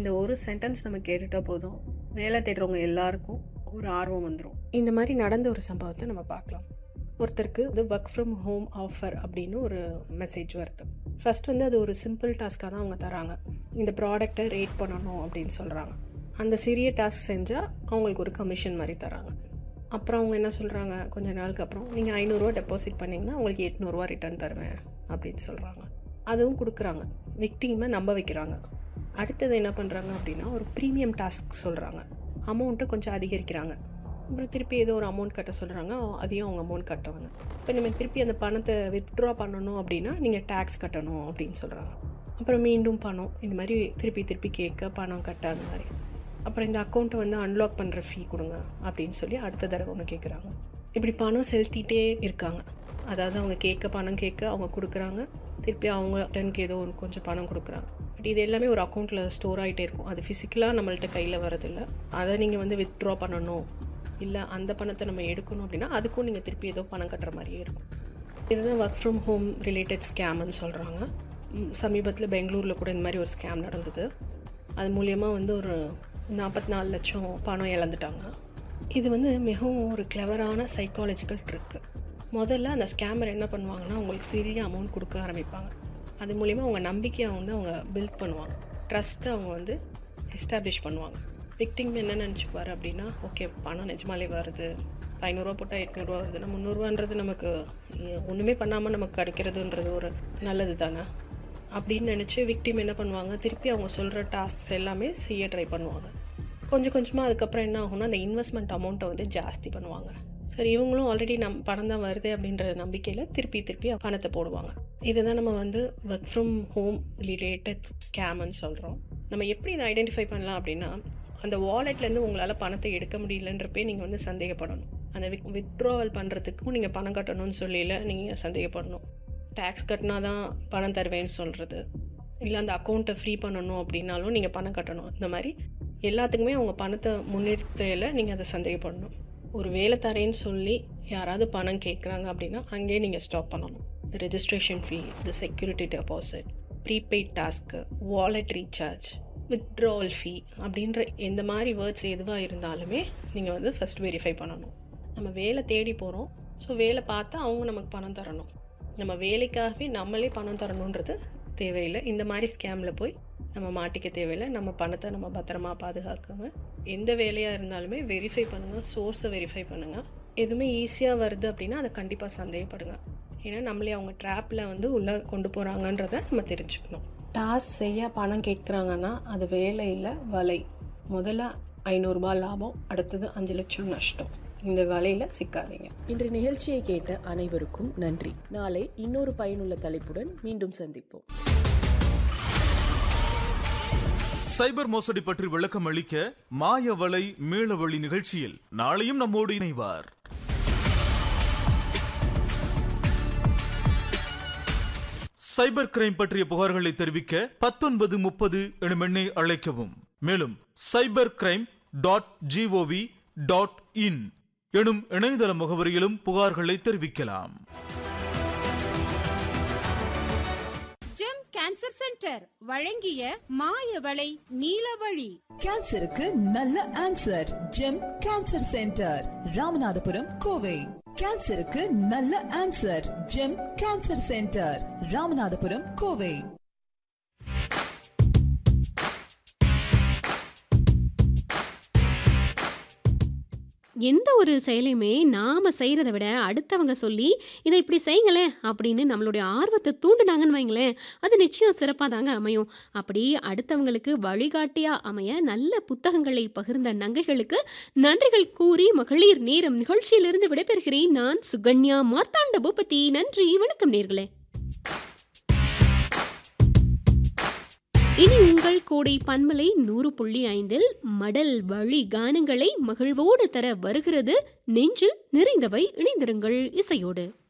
இந்த ஒரு சென்டென்ஸ் நம்ம கேட்டுட்டா போதும் வேலை தேடுறவங்க எல்லாருக்கும் ஒரு ஆர்வம் வந்துடும் இந்த மாதிரி நடந்த ஒரு சம்பவத்தை நம்ம பார்க்கலாம் ஒருத்தருக்கு இது ஒர்க் ஃப்ரம் ஹோம் ஆஃபர் அப்படின்னு ஒரு மெசேஜ் வருது ஃபர்ஸ்ட் வந்து அது ஒரு சிம்பிள் டாஸ்க்காக தான் அவங்க தராங்க இந்த ப்ராடக்டை ரேட் பண்ணணும் அப்படின்னு சொல்கிறாங்க அந்த சிறிய டாஸ்க் செஞ்சால் அவங்களுக்கு ஒரு கமிஷன் மாதிரி தராங்க அப்புறம் அவங்க என்ன சொல்கிறாங்க கொஞ்ச நாளுக்கு அப்புறம் நீங்கள் ஐநூறுரூவா டெபாசிட் பண்ணிங்கன்னா உங்களுக்கு எட்நூறுரூவா ரிட்டர்ன் தருவேன் அப்படின்னு சொல்கிறாங்க அதுவும் கொடுக்குறாங்க விக்டிமை நம்ப வைக்கிறாங்க அடுத்தது என்ன பண்ணுறாங்க அப்படின்னா ஒரு ப்ரீமியம் டாஸ்க் சொல்கிறாங்க அமௌண்ட்டை கொஞ்சம் அதிகரிக்கிறாங்க அப்புறம் திருப்பி ஏதோ ஒரு அமௌண்ட் கட்ட சொல்கிறாங்க அதையும் அவங்க அமௌண்ட் கட்டுவாங்க இப்போ நம்ம திருப்பி அந்த பணத்தை வித்ட்ரா பண்ணணும் அப்படின்னா நீங்கள் டேக்ஸ் கட்டணும் அப்படின்னு சொல்கிறாங்க அப்புறம் மீண்டும் பணம் இந்த மாதிரி திருப்பி திருப்பி கேட்க பணம் கட்ட அந்த மாதிரி அப்புறம் இந்த அக்கௌண்ட்டை வந்து அன்லாக் பண்ணுற ஃபீ கொடுங்க அப்படின்னு சொல்லி அடுத்த தடவை ஒன்று கேட்குறாங்க இப்படி பணம் செலுத்திட்டே இருக்காங்க அதாவது அவங்க கேட்க பணம் கேட்க அவங்க கொடுக்குறாங்க திருப்பி அவங்க டனுக்கு ஏதோ ஒரு கொஞ்சம் பணம் கொடுக்குறாங்க பட் இது எல்லாமே ஒரு அக்கௌண்ட்டில் ஸ்டோர் ஆகிட்டே இருக்கும் அது ஃபிசிக்கலாக நம்மள்ட்ட கையில் வரதில்லை அதை நீங்கள் வந்து வித்ட்ரா பண்ணணும் இல்லை அந்த பணத்தை நம்ம எடுக்கணும் அப்படின்னா அதுக்கும் நீங்கள் திருப்பி ஏதோ பணம் கட்டுற மாதிரியே இருக்கும் இதுதான் ஒர்க் ஃப்ரம் ஹோம் ரிலேட்டட் ஸ்கேம்னு சொல்கிறாங்க சமீபத்தில் பெங்களூரில் கூட இந்த மாதிரி ஒரு ஸ்கேம் நடந்தது அது மூலியமாக வந்து ஒரு நாற்பத்தி நாலு லட்சம் பணம் இழந்துட்டாங்க இது வந்து மிகவும் ஒரு கிளவரான சைக்காலஜிக்கல் ட்ரிக்கு முதல்ல அந்த ஸ்கேமர் என்ன பண்ணுவாங்கன்னா அவங்களுக்கு சிறிய அமௌண்ட் கொடுக்க ஆரம்பிப்பாங்க அது மூலிமா அவங்க நம்பிக்கையை வந்து அவங்க பில்ட் பண்ணுவாங்க ட்ரஸ்ட்டை அவங்க வந்து எஸ்டாப்ளிஷ் பண்ணுவாங்க விக்டிங் என்ன நினச்சிப்பார் அப்படின்னா ஓகே பணம் நிஜமாலே வருது ஐநூறுரூவா போட்டால் எட்நூறுரூவா வருதுன்னா முந்நூறுரூவான்றது நமக்கு ஒன்றுமே பண்ணாமல் நமக்கு கிடைக்கிறதுன்றது ஒரு நல்லது தானே அப்படின்னு நினச்சி விக்டிம் என்ன பண்ணுவாங்க திருப்பி அவங்க சொல்கிற டாஸ்க்ஸ் எல்லாமே செய்ய ட்ரை பண்ணுவாங்க கொஞ்சம் கொஞ்சமாக அதுக்கப்புறம் என்ன ஆகும்னா அந்த இன்வெஸ்ட்மெண்ட் அமௌண்ட்டை வந்து ஜாஸ்தி பண்ணுவாங்க சரி இவங்களும் ஆல்ரெடி நம் பணம் தான் வருது அப்படின்ற நம்பிக்கையில் திருப்பி திருப்பி பணத்தை போடுவாங்க இதுதான் நம்ம வந்து ஒர்க் ஃப்ரம் ஹோம் ரிலேட்டட் ஸ்கேம்னு சொல்கிறோம் நம்ம எப்படி இதை ஐடென்டிஃபை பண்ணலாம் அப்படின்னா அந்த வாலெட்லேருந்து உங்களால் பணத்தை எடுக்க முடியலன்றப்பே நீங்கள் வந்து சந்தேகப்படணும் அந்த வித் வித்ட்ராவல் பண்ணுறதுக்கும் நீங்கள் பணம் கட்டணும்னு சொல்லியில் நீங்கள் சந்தேகப்படணும் டேக்ஸ் கட்டினா தான் பணம் தருவேன்னு சொல்கிறது இல்லை அந்த அக்கௌண்ட்டை ஃப்ரீ பண்ணணும் அப்படின்னாலும் நீங்கள் பணம் கட்டணும் இந்த மாதிரி எல்லாத்துக்குமே அவங்க பணத்தை முன்னிறுத்தையில் நீங்கள் அதை சந்தேகப்படணும் ஒரு வேலை தரேன்னு சொல்லி யாராவது பணம் கேட்குறாங்க அப்படின்னா அங்கேயே நீங்கள் ஸ்டாப் பண்ணணும் இந்த ரெஜிஸ்ட்ரேஷன் ஃபீ இந்த security deposit prepaid task wallet recharge withdrawal fee அப்படின்ற எந்த மாதிரி வேர்ட்ஸ் எதுவாக இருந்தாலுமே நீங்கள் வந்து ஃபஸ்ட் வெரிஃபை பண்ணணும் நம்ம வேலை தேடி போகிறோம் ஸோ வேலை பார்த்தா அவங்க நமக்கு பணம் தரணும் நம்ம வேலைக்காகவே நம்மளே பணம் தரணுன்றது தேவையில்லை இந்த மாதிரி ஸ்கேமில் போய் நம்ம மாட்டிக்க தேவையில்லை நம்ம பணத்தை நம்ம பத்திரமா பாதுகாக்காமல் எந்த வேலையாக இருந்தாலுமே வெரிஃபை பண்ணுங்கள் சோர்ஸை வெரிஃபை பண்ணுங்கள் எதுவுமே ஈஸியாக வருது அப்படின்னா அதை கண்டிப்பாக சந்தேகப்படுங்க ஏன்னா நம்மளே அவங்க ட்ராப்பில் வந்து உள்ளே கொண்டு போகிறாங்கன்றத நம்ம தெரிஞ்சுக்கணும் டாஸ்க் செய்ய பணம் கேட்குறாங்கன்னா அது வேலை இல்லை வலை முதல்ல ஐநூறுரூபா லாபம் அடுத்தது அஞ்சு லட்சம் நஷ்டம் இந்த வலையில் சிக்காதீங்க இன்று நிகழ்ச்சியை கேட்ட அனைவருக்கும் நன்றி நாளை இன்னொரு பயனுள்ள தலைப்புடன் மீண்டும் சந்திப்போம் சைபர் மோசடி பற்றி விளக்கம் அளிக்க மாயவலை மீளவழி நிகழ்ச்சியில் நாளையும் நம்மோடு இணைவார் சைபர் கிரைம் பற்றிய புகார்களை தெரிவிக்க பத்தொன்பது முப்பது எனும் எண்ணை அழைக்கவும் மேலும் cyber crime dot gov dot in எனும் இணையதள முகவரியிலும் புகார்களை தெரிவிக்கலாம் ஜெம் கேன்சர் சென்டர் வழங்கிய மாயவளை நீலவழி கேன்சருக்கு நல்ல answer GEM cancer centre Ramanathapuram Kovai கேன்சருக்கு நல்ல answer GEM cancer centre Ramanathapuram Kovai எந்த ஒரு செயலையுமே நாம் செய்கிறத விட அடுத்தவங்க சொல்லி இதை இப்படி செய்யுங்களேன் அப்படின்னு நம்மளுடைய ஆர்வத்தை தூண்டுனாங்கன்னு வைங்களேன் அது நிச்சயம் சிறப்பாக தாங்க அமையும் அப்படி அடுத்தவங்களுக்கு வழிகாட்டியாக அமைய நல்ல புத்தகங்களை பகிர்ந்த நங்கைகளுக்கு நன்றிகள் கூறி மகளிர் நேரம் நிகழ்ச்சியிலிருந்து விடைபெறுகிறேன் நான் சுகன்யா மார்த்தாண்ட பூபதி நன்றி வணக்கம் நேர்களே இனி உங்கள் கோடை பன்மலை நூறு புள்ளி ஐந்தில் மடல் வழி கானங்களை மகிழ்வோடு தர வருகிறது நெஞ்சில் நிறைந்தவை இணைந்திருங்கள் இசையோடு